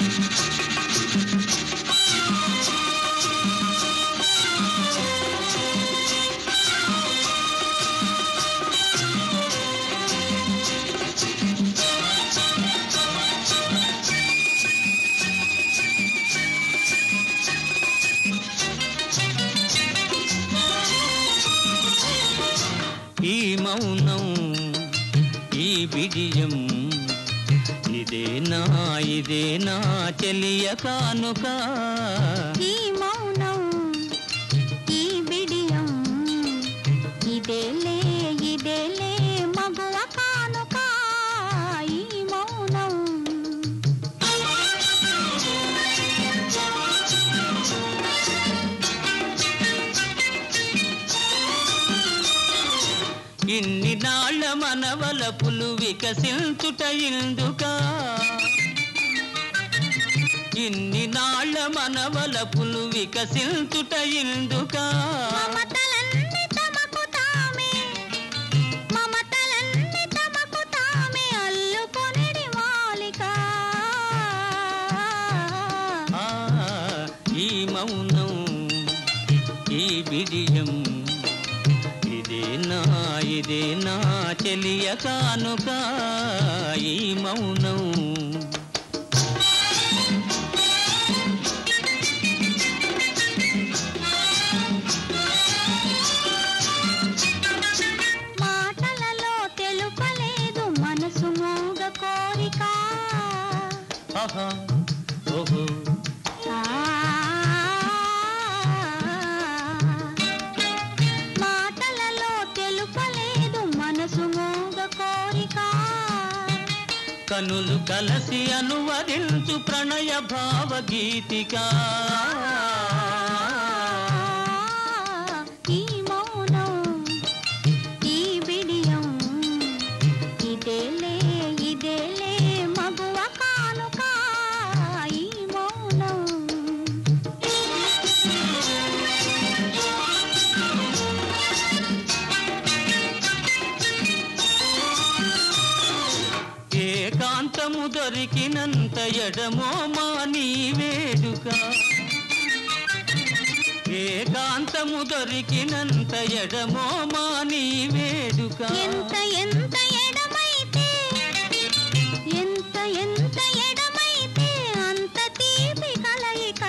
ఈ మౌనం ఈ బిడియం ఇదేనా ఇదేనా చెలియ కానుక ఈ మౌనం ఈ బిడియం ఇదేలే ఇదేలే మగువ కానుక ఈ మౌనం ఇన్ని నాళ్ళ మనవలపులు వికసించుట ఇందుకా ఇన్ని నాళ్ళ మనవలపులు వికసించుట ఇందుకా మమతలన్నీ తమకు తామే మమతలన్నీ తమకు తామే అల్లుకొనిడి మాలిక ఆ, ఈ మౌనం ఈ బిడియం ఇదేనా ఇదేనా చెలియ కానుక ఈ మౌనం మాటలలో తెలుపలేదు మనసు మోగ కోరిక ఆహా ఓహో ఆ, మాటలలో తెలుపలేదు మనసు మోగ కోరిక కనులు కలసి అనువదించు ప్రణయ భావగీతిక ఈ మౌనం ఈ బిడియం ఇదేలే ఇదేలే మగువ కానుక ఈ మౌనం ఏకాంతము దొరికినంత ఎడమో మా నీ వేడుక ఏకాంతము దొరికినంత ఎడమో మా నీ వేడుక ఎంత ఎంత ఎడమైతే ఎంత ఎంత ఎడమైతే అంత తీపి కలయిక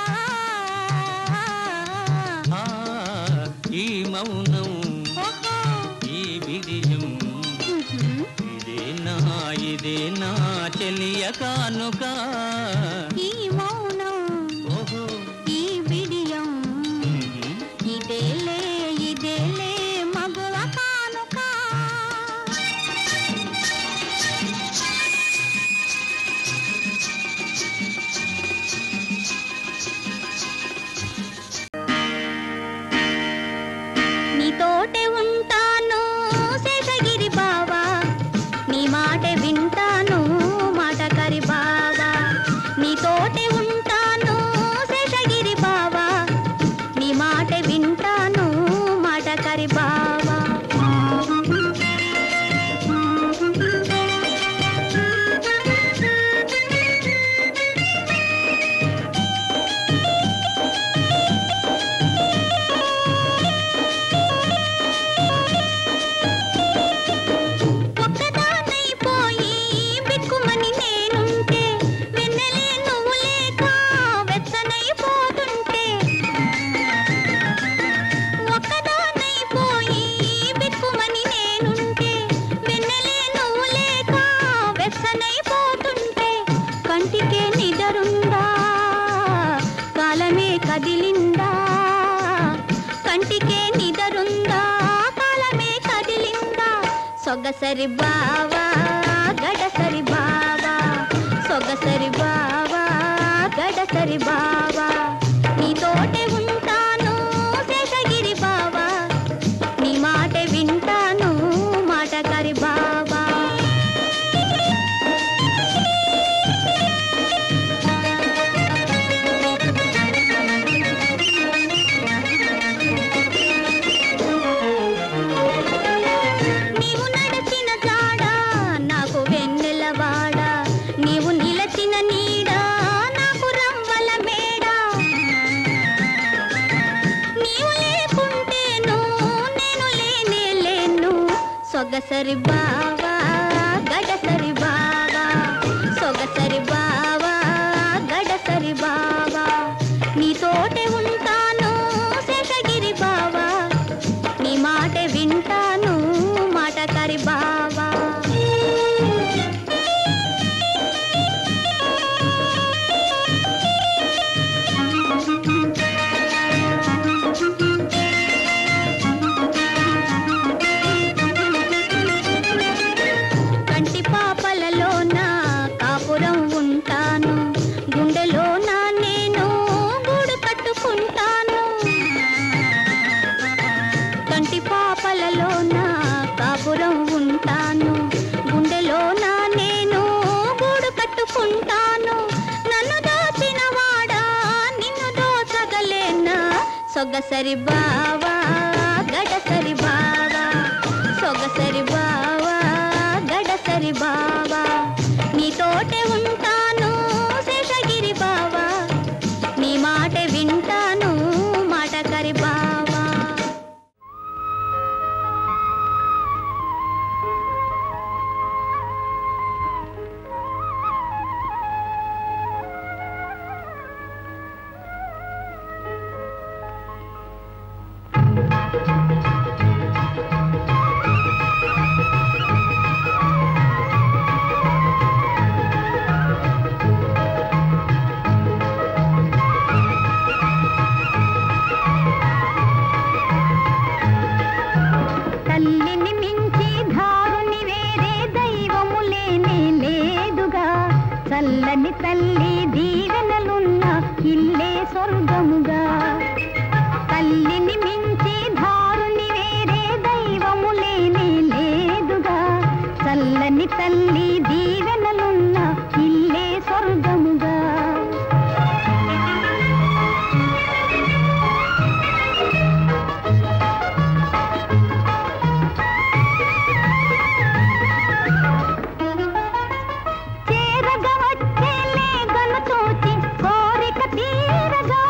ఆ, ఈ మౌనం ఓహో ఈ విజయం ఉహుం. ఇదేనా ఇదేనా చెలియ కానుక ఈ మౌనం ఓహో ఈ బిడియం ఉహుం. ఇదేలే ఇదేలే మగువ కానుక నీతోటే ఉంటాను శేషగిరి బావా నీ మాట వింటాను మాటకరి బావా నీతోటే ఉంటాను శేషగిరి బావా నీ మాట వింటాను మాటకరి బావా ఒక్కదానైపోయి బిక్కుమని నేనుంటే వెన్నెలే నువ్వు లేక వెచ్చనైపోతుంటే ఒక్కదానైపోయి బిక్కుమని నేనుంటే వెన్నెలే నువ్వు లేక వెచ్చనైపోతుంటే కంటికే నిదరుందా కాలమే కదిలిందా కంటికే నిదరుందా కాలమే కదిలిందా సొగసరి బావా గడసరి బావా సొగసరి బావా గడసరి బావా నీతోటే ఉంటాను శేషగిరి బావా నీ మాట వింటాను మాటకరి బావా నీవు నడచిన జాడ నాకు వెన్నెలవాడ నీవు నిలచిన నీడ సొగసరి బావా గడసరి బావా సొగసరి బావా గడసరి బావా నీతోటే ఉంటాను శేషగిరి బావా నీ మాట వింటాను మాటకరి బావా కంటి పాపలలోన కాపురం ఉంటాను గుండెలోన నేను గూడు కట్టుకుంటాను కంటి పాపలలోన కాపురం ఉంటాను గుండెలోన నేను గూడు కట్టుకుంటాను నన్ను దోచిన వాడా నిన్ను దోచగలేనా సొగసరి బావా గడసరి బావా సొగసరి బావా గడసరి బావా నీతోటే ఉంటాను శేషగిరి బావా నీ మాట వింటాను మాటకరి బావా తల్లిని మించి ధారుని వేరే దైవము లేనే లేదుగా చల్లని తల్లి దీవెనలున్న ఇల్లే స్వర్గముగా తల్లిని మించి ధారుని వేరే దైవము లేనే లేదుగా చల్లని తల్లి దీవెనలున్న ఇల్లే స్వర్గముగా చేరగా వచ్చే లేగను చూచి కోరిక తీరగా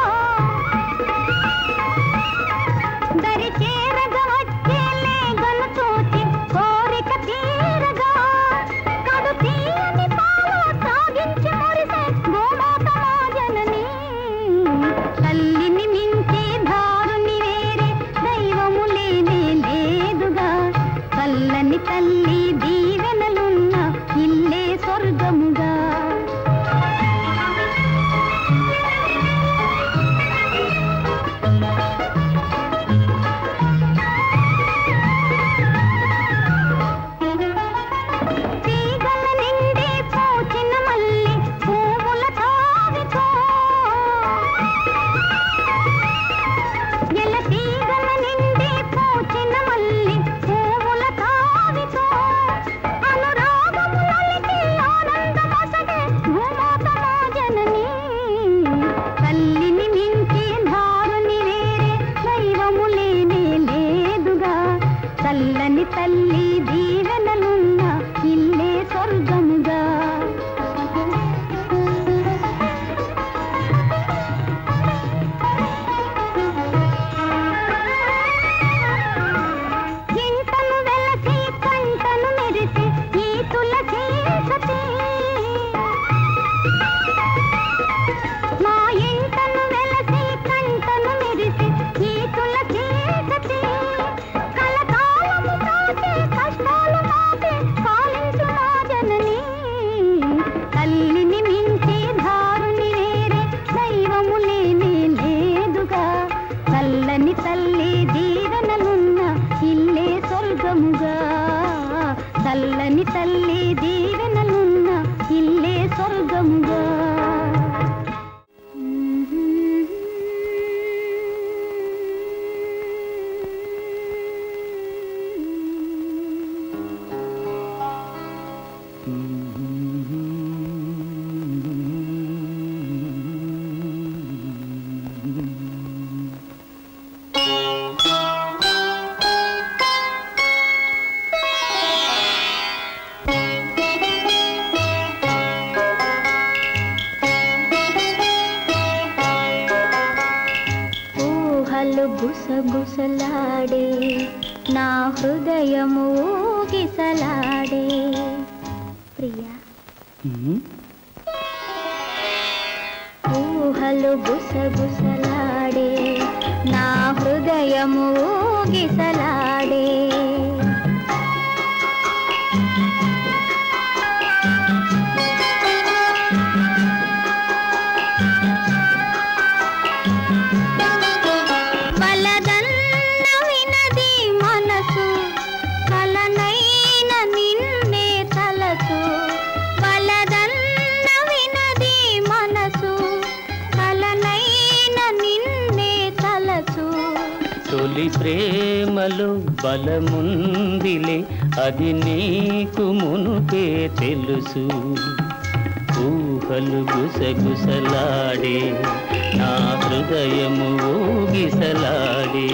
దరి చేరగా వచ్చే లేగను చూచి కోరిక తీరగా కడు తీయని పాలు తాగించి మురిసే గోమాత మా జనని తల్లిని మించి ధారుని వేరే దైవము లేనే లేదుగా చల్లని తల్లి దీవెనలున్న ఇల్లే స్వర్గముగా తీగల నిండి పూచిన మల్లి పువ్వుల తావితో ఎల తీగల నిండి పూచిన మల్లి పువ్వుల తావితో అనురాగములొలికి ఆనందమొసగే భూమాత మా జనని తల్లిని మించి ధారుని వేరే దైవము లేనే లేదుగా చల్లని తల్లి దీవెనలున్న ఇల్లే స్వర్గముగా ఇంటను వెలసి కంటను మెరిసి ఈ తులసి సతి మా ఇంటను వెలసి కంటను మెరిసి ఈ తులసి సతి కలకాలము కాసే కష్టాలు మాపే పాలించు మా జనని తల్లిని మించి ధారుని వేరే దైవము లేనే లేదుగా చల్లని తల్లి దీవెనలున్న ఇల్లే స్వర్గముగా చల్లని తల్లి దీవెనలున్న ఇల్లే స్వర్గముగా ఊహలు గుసగుసలాడే నా హృదయము ఊగిసలాడే ప్రియా ఉమ్. ఊహలు గుసగుసలాడే నా హృదయము ఊగిసలాడే వలదన్న వినది మనసు కలనైన నిన్నే తలసు వలదన్న వినది మనసు కలనైన నిన్నే తలసు తొలి ప్రేమలో బలముందిలే అది నీకు మునుపే తెలుసు ఊహలు గుసగుసలాడే నా హృదయము ఊగిసలాడే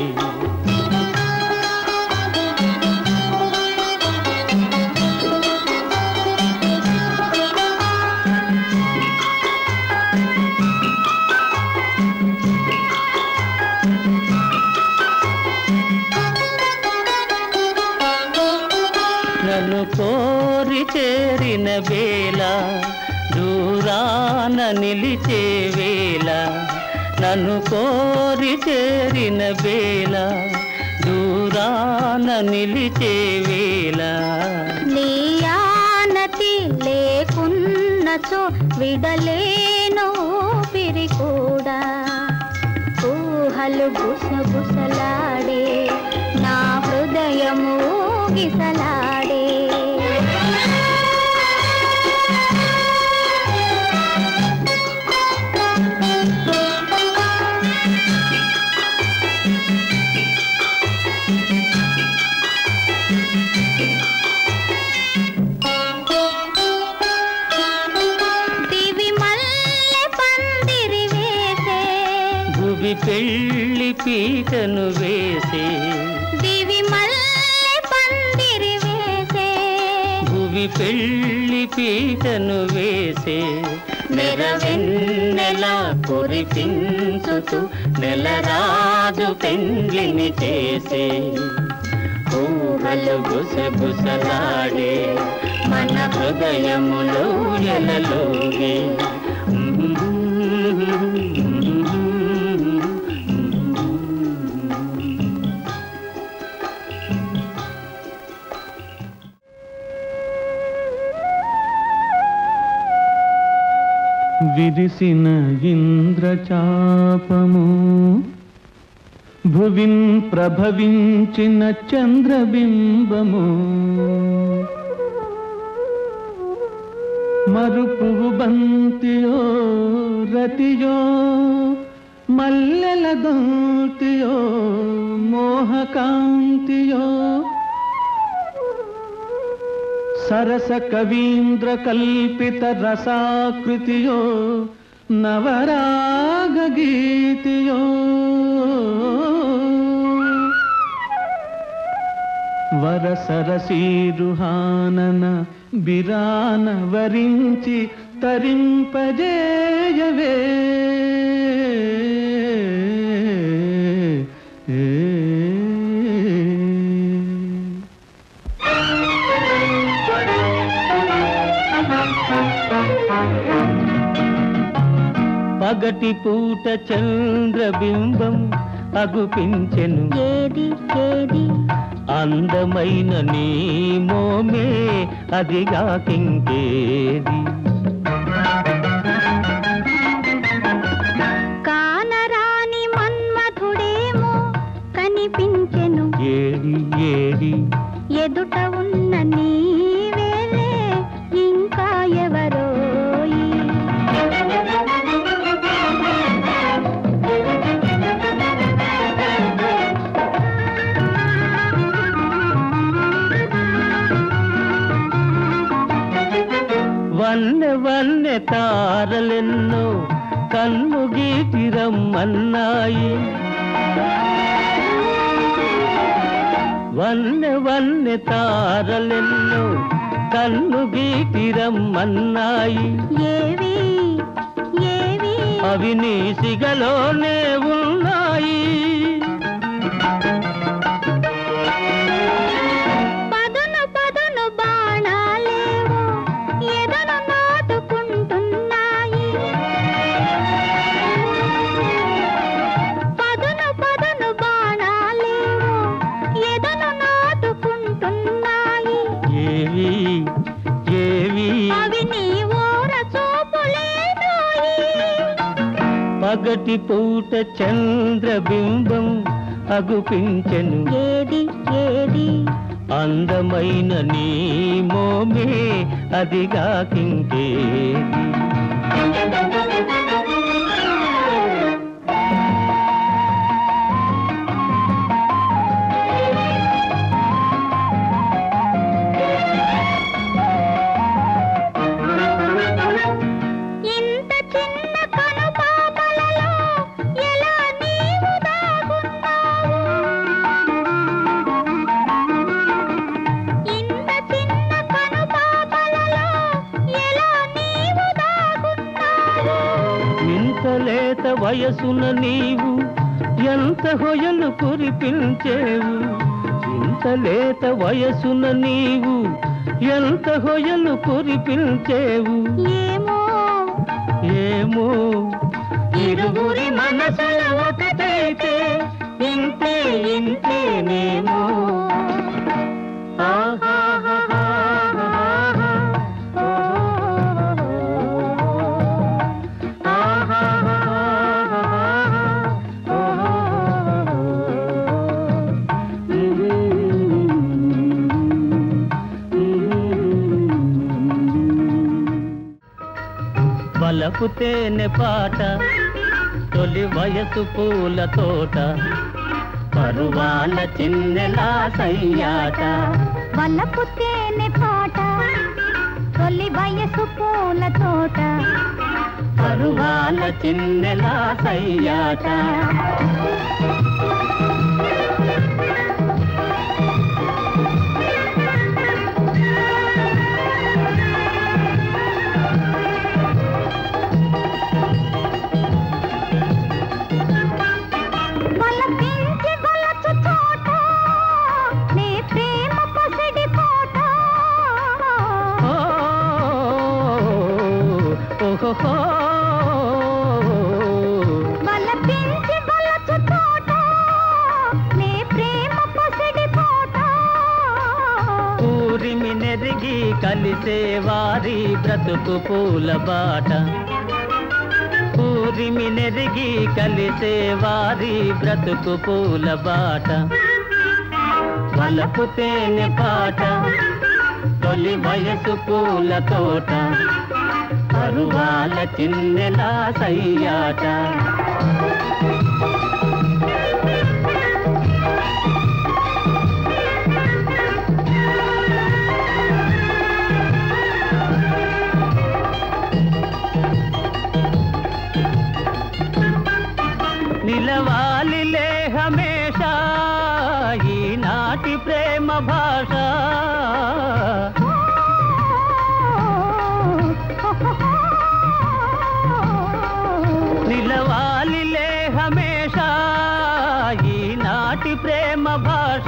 నన్ను కోరి చేరిన వేళ దూరాన నిలిచే వేళ నన్ను కోరి చేరిన వేళ దూరాన నిలిచే వేళ నీ ఆనతి లేకున్నచో విడలేను ఊపిరి కూడా ఊహలు గుసగుసలాడే నా హృదయము ఊగిసలాడే దివి మల్లె పందిరి వేసే భువి పెళ్ళి పీటను వేసే దివి మల్లె పందిరి వేసే భువి పెళ్ళి పీటను వేసే నెరవెన్నెల కురిపించుతూ నెలరాజు పెండ్లిని చేసే ఊహలు గుసగుసలాడే మన హృదయములో ఎలలోగే విరిసిన ఇంద్రచాపము భువిన్ ప్రభవించిన చంద్రబింబము మరుపువు బంతియో రతియో మల్లెల దంతియో మోహకాంతియో సరస కవీంద్ర కల్పిత రసాకృతియో నవరాగ గీతియో వరసరసీరుహానన బిరాన వరించి తరింపజేయవే ఏ పగటి పూట చంద్రబింబం అగుపించెను ఏది ఏది అందమైన నీ మోమే అదిగాకింకేది కానరాని మన్మధుడేమో కనిపించెను ఏడి ఏడి ఎదుట ఉన్న నీవేలే ఇంకా ఎవరోయి వన్నె వన్నె తారలెన్నో కన్ను గీతిరమ్మన్నాయి వన్నె వన్నె తారలెన్నో కన్ను గీతిరమ్మన్నాయి ఏవి ఏవి అవి నీ సిగలోనే ఉన్నాయి పగటి పూట చంద్రబింబం అగుపించెను ఏది ఏది అందమైన నీ మోమే అదిగా కింకేది ఇంత చిన్న కనుపాపలలో ఎలా నీవు దాగున్నావు ఇంత చిన్న కనుపాపలలో ఎలా నీవు దాగున్నావు ఇంత లేత వయసున నీవు ఎంత హొయలు కురిపించేవు ఇంత లేత వయసున నీవు ఎంత హొయలు కురిపించేవు ఏమో ఏమో ఇరువురి మనసుల ఒకటైతే ఇంతే ఇంతేనేమో వలపు తేనె పాట తొలి వయసు పూల తోట పరువాల చిన్నెలా సయ్యాట వలపు తేనె పాట తొలి వయసు పూల తోట పరువాల చిన్నెలా సయ్యాట వలపించి వలచు చోట నీ ప్రేమ పసిడి కోట ఓ, ఓహోహో. వలపించి వలచు చోట నీ ప్రేమ పసిడి కోట ఊరిమి నెరిగి కలిసే వారి బ్రతుకు పూల బాట ఊరిమి నెరిగి కలిసే వారి బ్రతుకు పూల బాట వలపు తేనె పాట తొలి వయసు పూల తోట పరువాల చిన్నెలా సయ్యాట నిలవాలిలే హమేషా ఈనాటి ప్రేమ భాష నిలవాలిలే హమేషా ఈనాటి ప్రేమ భాష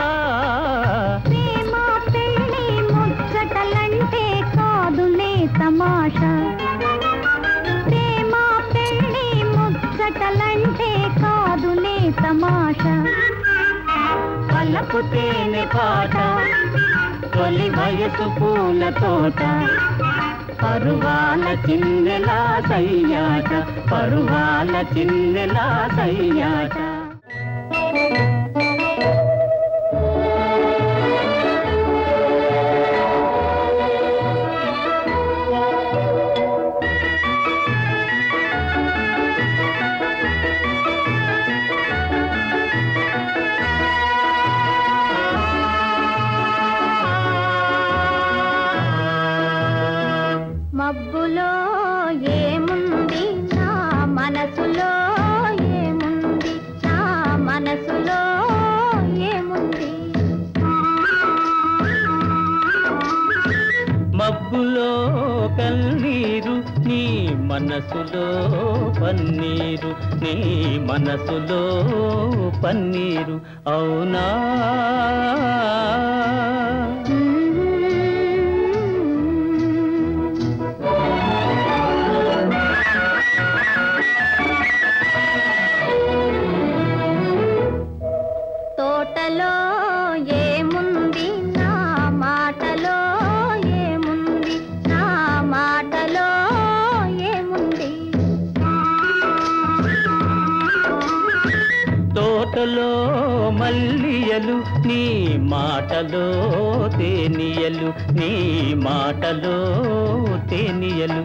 ప్రేమ పెళ్ళి ముచ్చటలంటే కాదులే తమాషా ప్రేమ పెళ్ళి ముచ్చటలంటే కాదులే తమాషా పలపు తేనె పాట తొలి వయసు పూల తోట పరువాల చిన్నెలా సయ్యాట పరువాల చిన్నెలా సయ్యాట మబ్బులో ఏముంది నా మనసులో ఏముంది నా మనసులో ఏముంది మబ్బులో కన్నీరు నీ మనసులో పన్నీరు నీ మనసులో పన్నీరు అవునా తోటలో ఏముంది నా మాటలో ఏముంది నా మాటలో ఏముంది చేనులలో మల్లియలు నీ మాటలో తేనియలు నీ మాటలో తేనియలు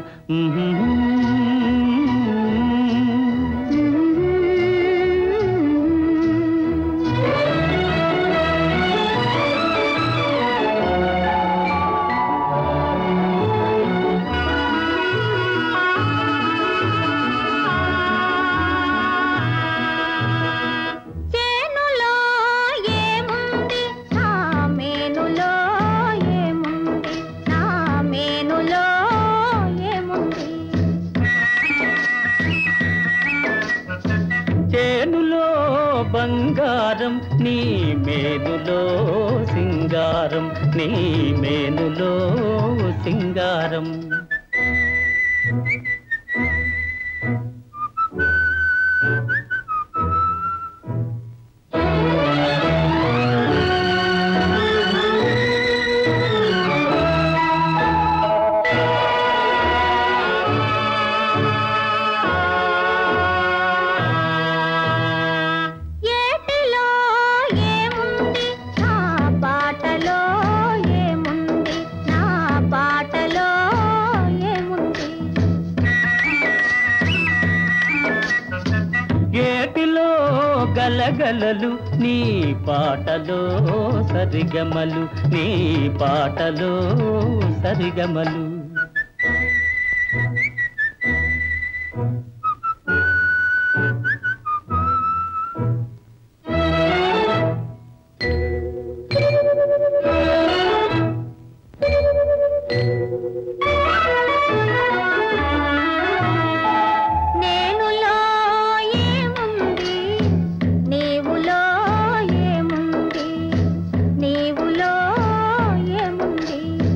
చేనులో ఏముంది నా మేనులో ఏముంది నా మేనులో ఏముంది చేనులో బంగారం నీ మేనులో సింగారం నీ మేనులో సింగారం ఏటిలో ఏముంది నా పాటలో ఏముంది నా పాటలో ఏముంది ఏటిలో గలగలలు నీ పాటలో సరిగమలు నీ పాటలో సరిగమలు నేనులో ఏముంది నీవులో ఏముంది నీవులో ఏముంది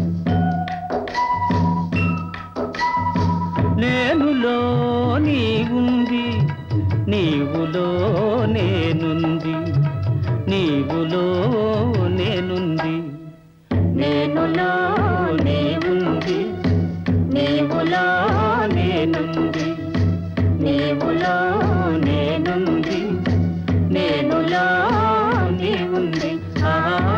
నేనులో నీవుంది నీవులో నేనుంది నీవులో నేనుంది నేనులో నీవుంది నీవులో నేనుంది నీవులో నేనుంది నేనులో నీవుంది ఆహా.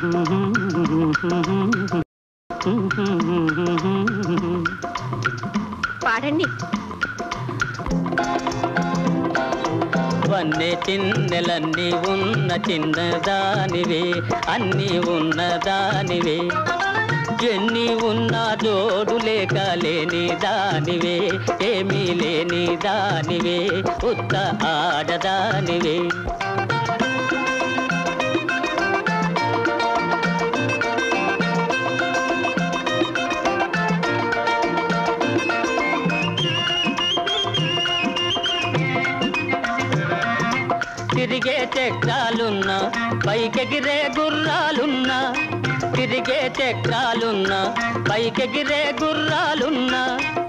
పాడండి వన్నె చిన్నెలన్నీ ఉన్న చిన్నదానివే అన్నీ ఉన్నదానివే ఎన్ని ఉన్నా జోడు లేక లేని దానివే ఏమీ లేని దానివే ఉత్త ఆడదానివే తిరిగే చక్రాలున్నా పైకెగిరే గుర్రాలున్నా తిరిగే చక్రాలున్నా పైకెగిరే గుర్రాలున్నా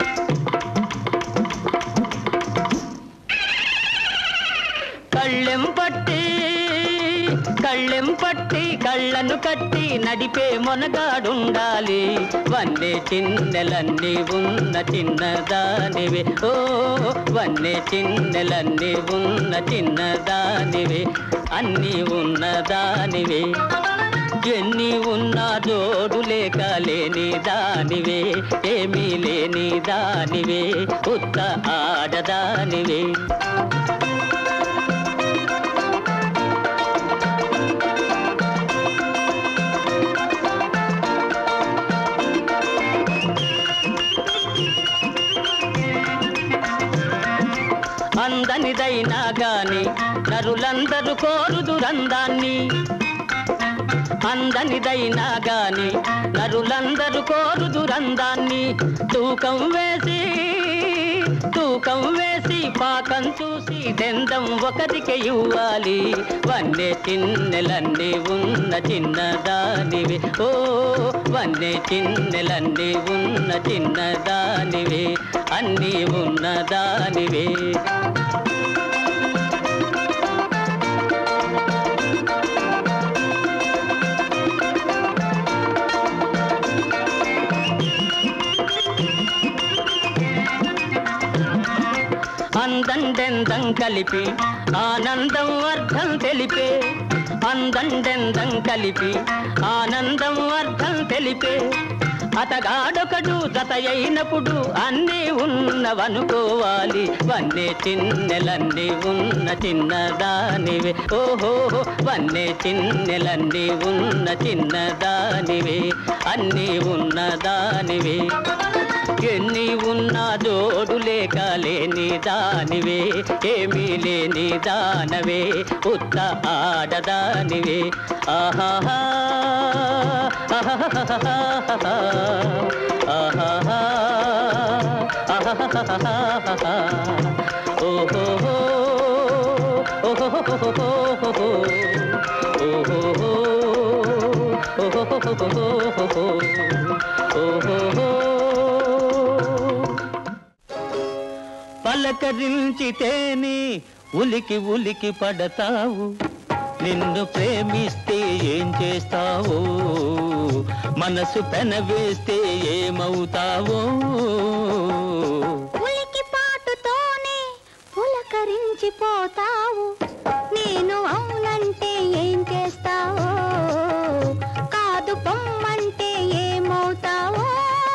కళ్ళెం పట్టి కళ్ళెం పట్టి కళ్ళను కట్టి నడిపే మొనగాడుండాలి వన్నే చిన్నెలన్నీ ఉన్న చిన్నదానివే ఓ వన్నే చిన్నెలన్నీ ఉన్న చిన్నదానివే అన్నీ ఉన్నదానివే ఎన్ని ఉన్నా జోడు లేక లేని దానివే ఏమీ లేని దానివే ఉత్త ఆడదానివే అందనిదైనా గాని నరులందరూ కోరుదురందాన్ని అందనిదైనా గాని నరులందరూ కోరుదురందాన్ని తూకం వేసి తూకం వేసి పాకం చూసి దెందం ఒకరికి ఇవ్వాలి వన్నే చిన్నెలన్నీ ఉన్న చిన్నదానివి ఓ వన్నే చిన్నెలన్నీ ఉన్న చిన్నదానివి అన్నీ ఉన్నదానివే అందండెందం కలిపి ఆనందం అర్థం తెలిపే అందండెందం కలిపి ఆనందం అర్థం తెలిపే అతగాడొకడు జత అయినప్పుడు అన్నీ ఉన్నవనుకోవాలి వన్నే చిన్నెలన్నీ ఉన్న చిన్నదానివే ఓహో వన్నే చిన్నెలన్నీ ఉన్న చిన్నదానివే అన్నీ ఉన్నదానివే ఎన్ని ఉన్నా జోడు లేక లేని దానివే ఏమీ లేని దానవే ఉత్త ఆడదానివే ఆహాహా ఆహాహా ఆహాహా ఆహాహా ఓహో ఓహో పలకరించితేనే ఉలికి ఉలికి పడతావు నిన్ను ప్రేమిస్తే ఏం చేస్తావో మనసు పెనవేస్తే ఏమవుతావో ఉలికి పాటుతోనే పులకరించిపోతావు నేను అవునంటే ఏం చేస్తావో కాదు పొమ్మంటే ఏమవుతావో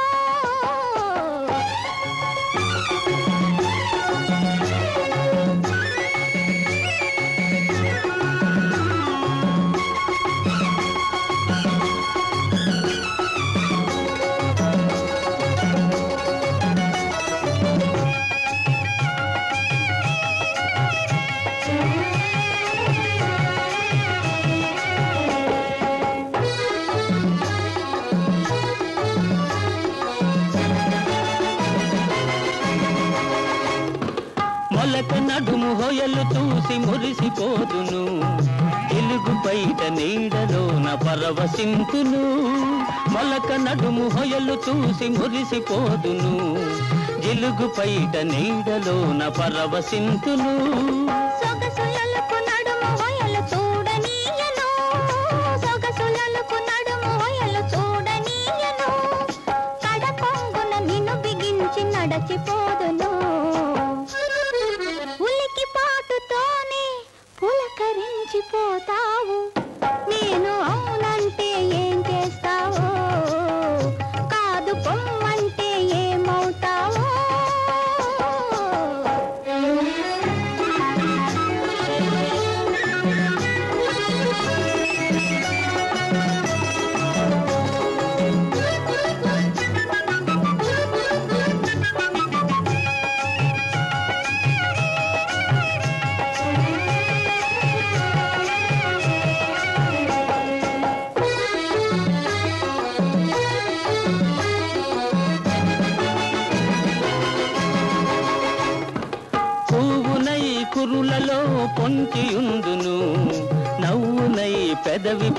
మొలక నడుము హొయలు చూసి మురిసిపోదును ఎలుగు బయట నీడలోన పరవశింతును మొలక నడుము హొయలు చూసి మురిసిపోదును జిలుగు పైట నీడలోన పరవశింతును సొగసులలకు నడుము హొయలు చూడనీయను సొగసులలకు నడుము హొయలు చూడనీయను కడ కొంగున నిన్ను బిగించి నడచిపోదును ఉలికి పాటుతోనే పులకరించిపోతావు నేను అవునంటే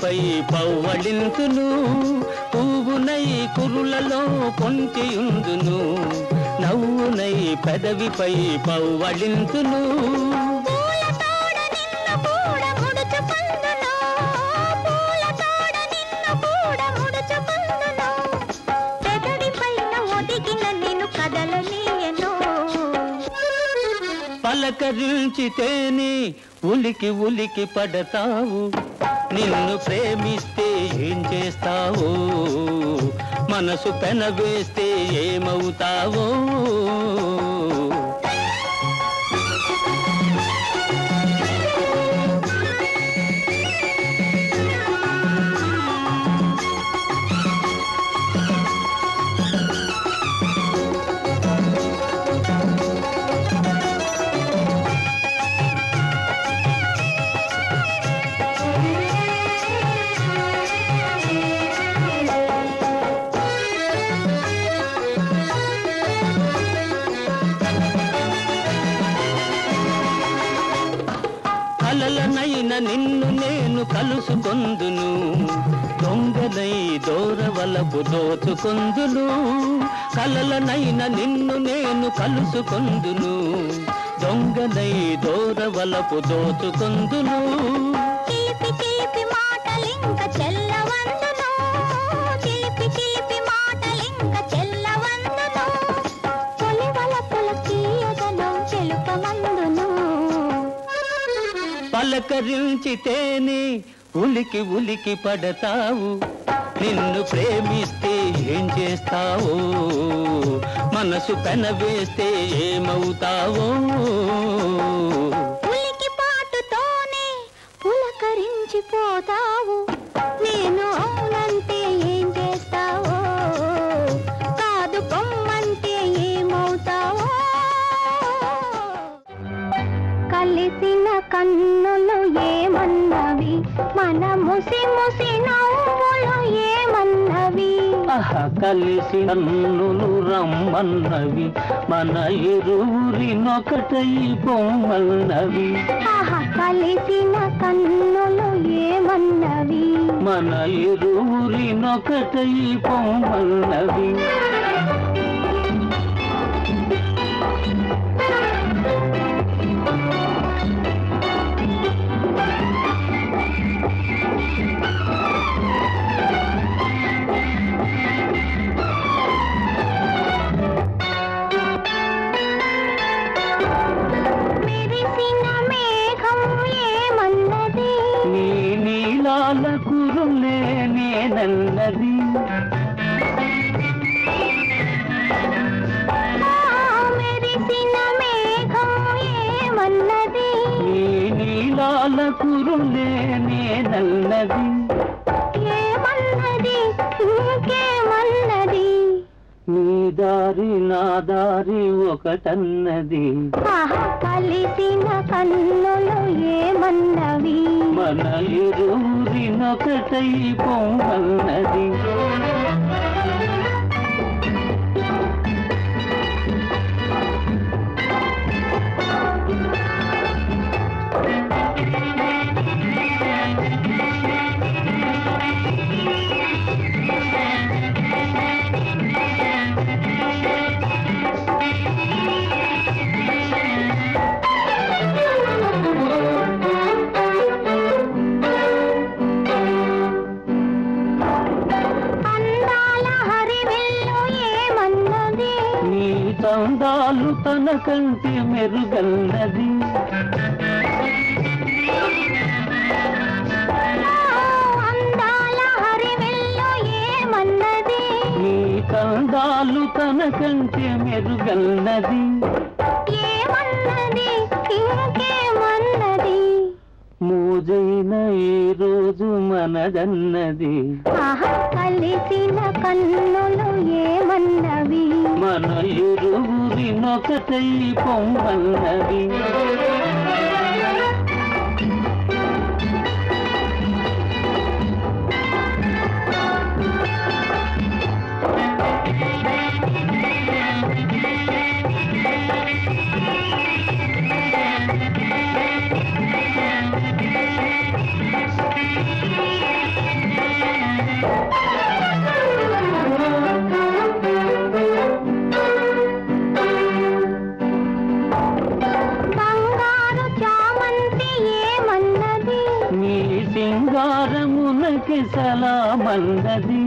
పెదవిపై పవ్వళింతును పువ్వునై కురులలో పొంచియుందును నవ్వునై పెదవిపై పవ్వళింతును పూల తోడ నిన్ను కూడా ముడుచుకుందును పూల తోడ నిన్ను కూడా ముడుచుకుందును పెదవి పైన ఒదిగిన నిన్ను కదలనీయను పలకరించితేనే ఉలికి ఉలికి పడతావు నిన్ను ప్రేమిస్తే ఏం చేస్తావో మనసు పెనవేస్తే ఏమవుతావో కలలనైన నిన్ను నేను కలుసుకొందును దొంగనై దూరవలపు దోచుకొందును కలలనైన నిన్ను నేను కలుసుకొందును దొంగనై దూరవలపు దోచుకొందును చిలిపి చిలిపి మాటలింక చెల్లవందును చిలిపి చిలిపి మాటలింక చెల్లవందును తొలివల పులకీయదనం తెలుపమందును పలకరించితేనే ఉలికి ఉలికి పడతావు నిన్ను ప్రేమిస్తే ఏం చేస్తావో మనసు పెనవేస్తే ఏమవుతావో ఉలికి పాటుతోనే పులకరించిపోతావు నేను అవునంటే ఏం చేస్తావో కాదు పొమ్మంటే ఏమవుతావో కలిసిన కన్నులు ఏమన్నవి మన ముసి ముసి నవ్వులు ఏమన్నవి ఆహ కలిసి నన్నులు రమ్మన్నవి మన ఇరువురినొకటై పొమ్మన్నవి ఆహా కలిసిన కన్నులు ఏమన్నవి మన ఇరువురినొకటై పొమ్మన్నవి మెరిసిన మేఘం ఏమన్నది నీ నీలాల కురులే నేనన్నది ఆ మెరిసిన మేఘం ఏమన్నది నీ నీలాల కురులే నేనన్నది ఏమన్నది ఇంకేమన్నది నీ దారి నా దారి ఒకటన్నది ఆహా కలిసిన కన్నులు ఏమన్నవి మన ఇరువురినొకటై పొమ్మన్నది అందాల హరివిల్లు ఏమన్నది నీ తందాలు తన కంటి మెరుగన్నది ఆ అందాల హరివిల్లు ఏమన్నది నీ తందాలు తన కంటి మెరుగన్నది ఏమన్నది ఇంకేమన్నది మోజైన ఈ రోజు మనదన్నది ఆహా కలిసిన కన్నులు ఏమన్నవి మన ఇరువురినొకటై పొమ్మన్నది సలామన్నది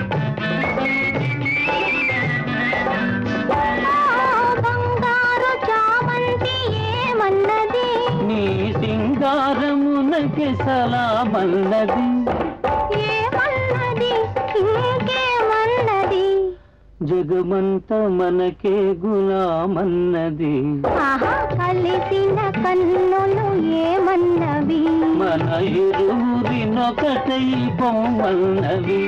బంగారు చామంతి ఏమన్నది నీ సింగారమునకి సలామన్నది ఏమన్నది ఇంకేమన్నది జగమంత మనకే గులామన్నది ఆహా కలిసిన కన్నులు ఏమన్నవి మన ఇరువురినొకటై పొమ్మన్నవి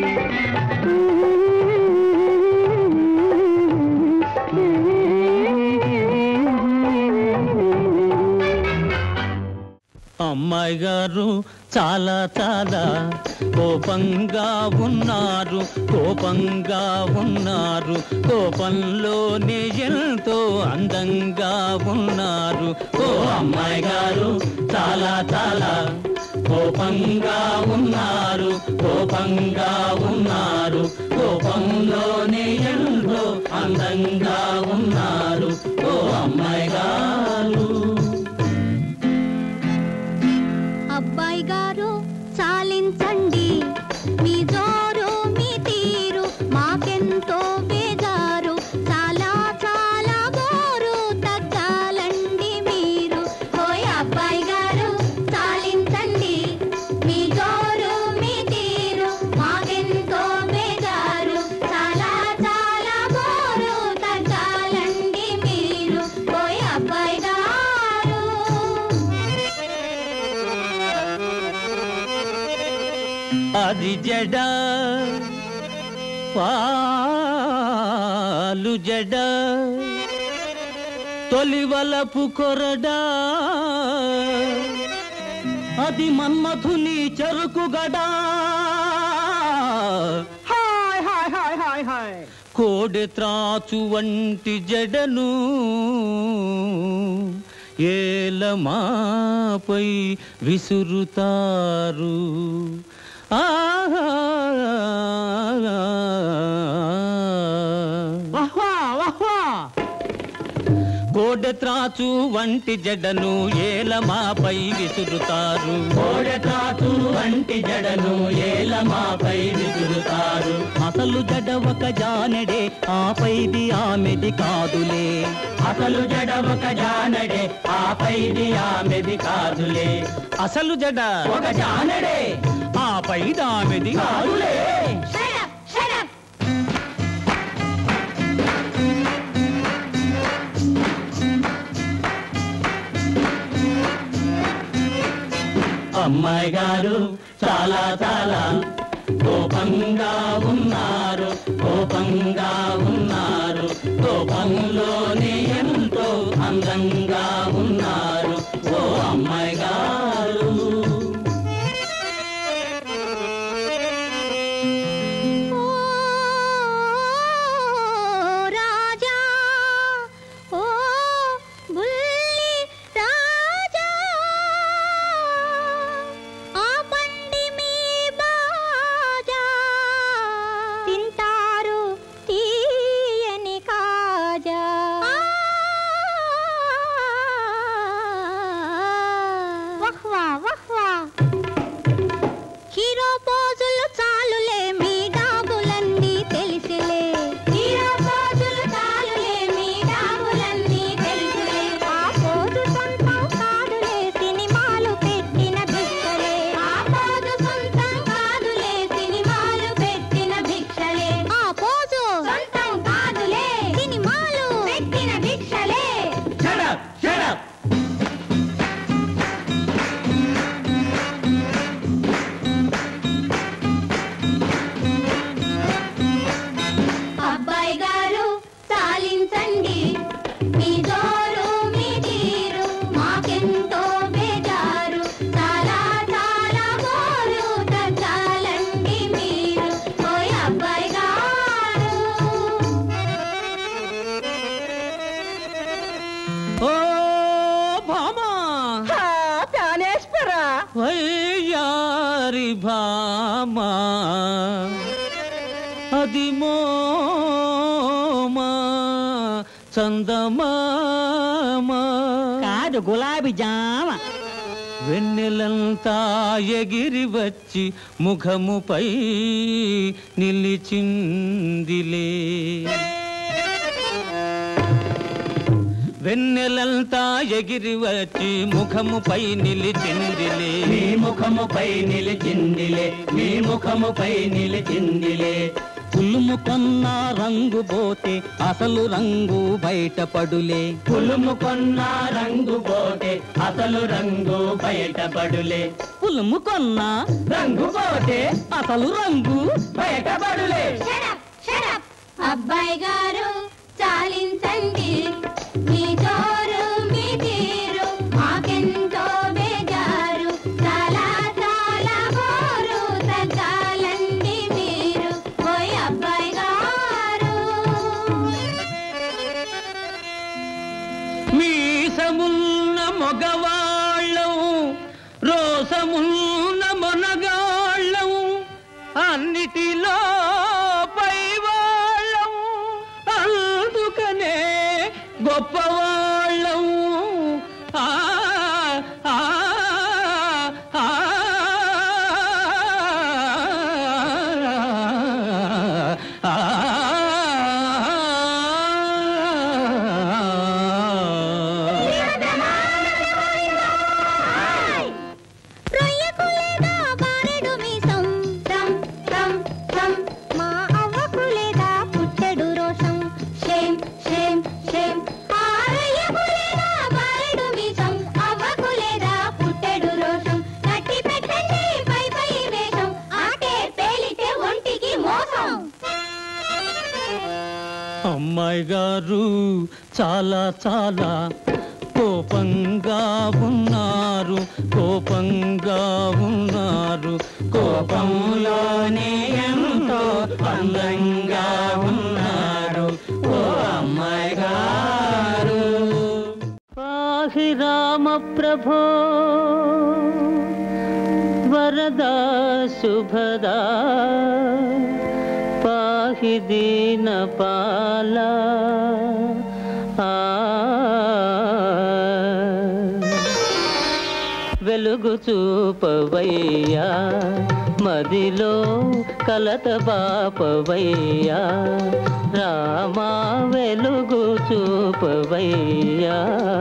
అమ్మాయి గారు చాలా చాలా కోపంగా ఉన్నారు కోపంగా ఉన్నారు కోపంలోనే ఎంతో అందంగా ఉన్నారు ఓ అమ్మాయి గారు చాలా చాలా కోపంగా ఉన్నారు కోపంగా ఉన్నారు కోపంలోనే ఎంతో అందంగా ఉన్నారు ఓ అమ్మాయి గారు అబ్బాయి గారు చాలించండి మీ జోరు మీ తీరు మాకెంతో బేజారు చాలా చాలా బోరు తగ్గాలండి మీరు ఓయ్ అబ్బాయి గారు చాలించండి మీ జోరు మీ తీరు మాకెంతో బేజారు చాలా చాలా బోరు తగ్గాలండి మీరు ఓయ్ అబ్బాయి గారు అది జడ పాలు జడ తొలివలపు కొరడా అది మన్మథుని చెరుకు గడా హాయ్ హాయ్ హాయ్ హాయ్ హాయ్ కోడె త్రాచు వంటి జడను ఏలమాపై విసురుతారు ఆహా కోడె త్రాచు వంటి జడను ఏలమాపై విసురుతారు కోడె త్రాచు వంటి జడను ఏలమాపై విసురుతారు అసలు జడ ఒక జానడే ఆపైది ఆమెది కాదులే అసలు జడ ఒక జానడే ఆపైది ఆమెది కాదులే అసలు జడ ఒక జానడే ఆపైది ఆమెది కాదులే Shut up! Shut up! అమ్మాయి గారు చాలా చాలా కోపంగా ఉన్నారు కోపంగా ఉన్నారు కోపంలోనే ఎంతో అందంగా ఉన్నారు ఓ అమ్మాయి గారు ఓ రాజా ఓ బుల్లి రాజా ఆ బండి మీ బాజా తింటారు తీయని కాజా వహ్వా వహ్వా హీరో పోజులు చాలులే మీ డాబులన్నీ తెలిసిలే హీరో పోజులు చాలులే మీ డాబులన్నీ తెలిసిలే ఆ పోజు సొంతం కాదులే సినిమాలు పెట్టిన భిక్షలే ఆ పోజు సొంతం కాదులే సినిమాలు పెట్టిన భిక్షలే ఆ పోజు సొంతం కాదులే సినిమాలు పెట్టిన భిక్షలే Shut up! Shut up! అబ్బాయి గారు చాలించండి మీ జోరు మీ తీరు మాకెంతో బేజారు చాలా చాలా బోరు తగ్గాలండి మీరు ఓయ్ అబ్బాయి గారు ఓ భామా వయ్యారి భామా అది మోమా చందమామా కాదు గులాబీ జామ వెన్నెలంతా ఎగిరి వచ్చి ముఖముపై నిలిచిందిలే వెన్నెలంతా ఎగిరి వచ్చి ముఖముపై నిలిచిందిలే నీ ముఖముపై నిలిచిందిలే నీ ముఖముపై నిలిచిందిలే పులుము కొన్న రంగు పోతే అసలు రంగు బయటపడులే పులుము కొన్న రంగు పోతే అసలు రంగు బయటపడులే పులుము కొన్న రంగు పోతే అసలు రంగు బయటపడులే షడప్ షడప్ అబ్బాయి గారు చాలించండి మీ జోరు మీ తీరు మాకెంతో బేజారు చాలా చాలా బోరు తగ్గాలండి మీరు ఓయ్ అబ్బాయి గారు మీసమున్న మగవాళ్ళం రోసమున్న మొనగాళ్ళం అన్నిటిలో పైవాళ్ళం అందుకనే గొప్పవాళ్ళం ఆ ఆ ఆ రొయ్యకు లేదా బారెడు మీసం రం రం రం మా అవ్వకు లేదా పుట్టెడు రోషం షేమ్ షేమ్ షేమ్ ఆ రొయ్యకు లేదా బారెడు మీసం అవ్వకు లేదా పుట్టెడు రోషం కట్టి పెట్టండి పై పై వేషం ఆటే పేలితే ఒంటికి మోసం అమ్మాయి గారు చాలా చాలా కోపంగా ఉన్నారు కోపంగా ఉన్నారు కోపంలోనే ఎంతో అందంగా ఉన్నారు ఓ అమ్మాయి గారు పాహి రామ ప్రభో వరదా శుభదా పాహి దీన పాల వెలుగు చూపవయ్యా మదిలో కలత బాపవయ్యా రామా వెలుగు చూపవయ్యా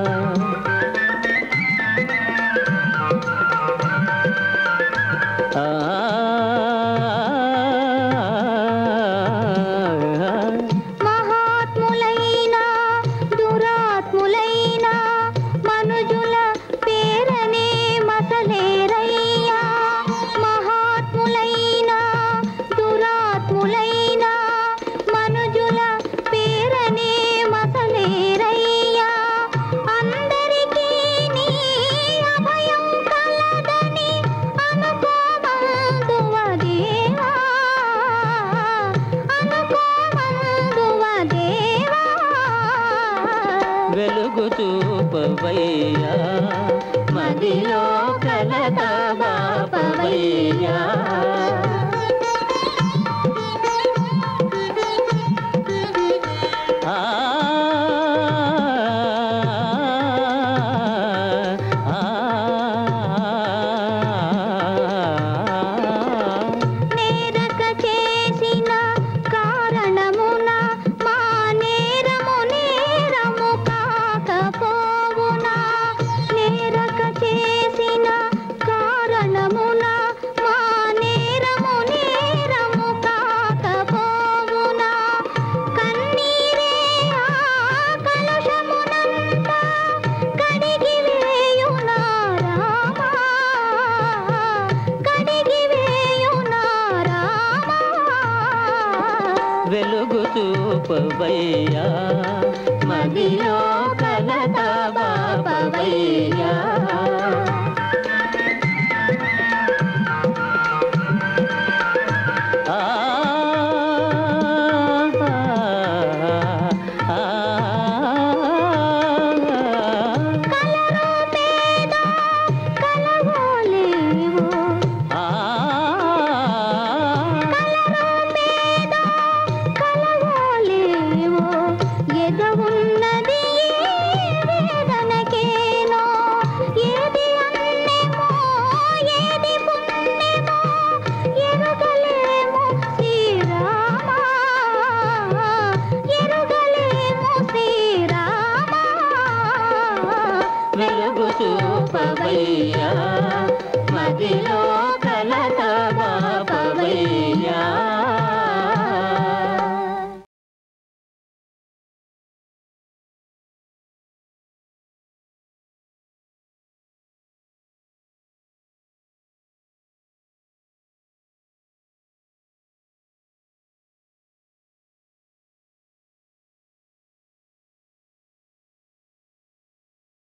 మహాత్ములైన దురాత్ములైన మనుజుల పేరనే మసలేరయ్యా మహాత్ములైన దురాత్ములైన మనుజుల పేరనే మసలేరయ్యా అందరికీ నీ అభయం కలదని అనుకోమందువ దేవా అనుకోమందువ దేవా వెలుగు చూపవయ్యా మదిలో కలత బాపవయ్యా ఆ నేరక చేసిన కారణమున మా నేరము నేరము కాకపోవునా నేరక చేసిన కారణమున మా నేరము నేరము కాకపోవునా కన్నీరే ఆ కలుషమునంతా కడిగి వేయునా రామా కడిగి వేయునా రామా వెలుగు చూపవయ్యా మదిలో కలత బాపవయ్యా